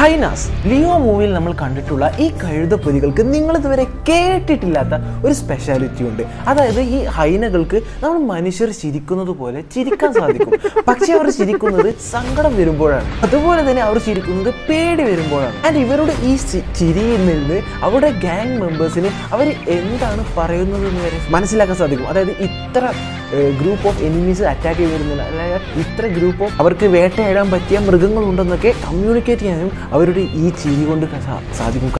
hyenas Leo മൂവിയിൽ നമ്മൾ കണ്ടിട്ടുള്ള ഈ കഴുതപ്പൊലികൾക്ക് നിങ്ങൾ ഇതുവരെ കേട്ടിട്ടില്ലാത്ത ഒരു സ്പെഷ്യാലിറ്റി ഉണ്ട് അതായത് ഈ ഹൈനകൾക്ക് നമ്മൾ മനുഷ്യർ ചിരിക്കുന്നത് പോലെ ചിരിക്കാൻ സാധിക്കും പക്ഷെ അവർ ചിരിക്കുന്നത് സങ്കടം വരുമ്പോഴാണ് അതുപോലെ തന്നെ അവർ ചിരിക്കുന്നത് പേടി വരുമ്പോഴാണ് ആൻഡ് ഇവരുടെ ഈ ചി- ചിരിയിൽ നിന്ന് അവരുടെ ഗാങ് മെമ്പേഴ്സിന് അവർ എന്താണ് പറയുന്നത് എന്ന് വരെ മനസ്സിലാക്കാൻ സാധിക്കും അതായത് ഇത്ര ഗ്രൂപ്പ് ഓഫ് എനിമീസ് അറ്റാക്ക് ചെയ്ത് വരുന്നില്ല അല്ലെങ്കിൽ ഇത്ര ഗ്രൂപ്പ് ഓഫ് അവർക്ക് വേട്ടയാടാൻ പറ്റിയ മൃഗങ്ങളുണ്ടെന്നൊക്കെ കമ്മ്യൂണിക്കേറ്റ് ചെയ്യാനും അവരുടെ ഈ ചിരി കൊണ്ട് സാ- സാധിക്കും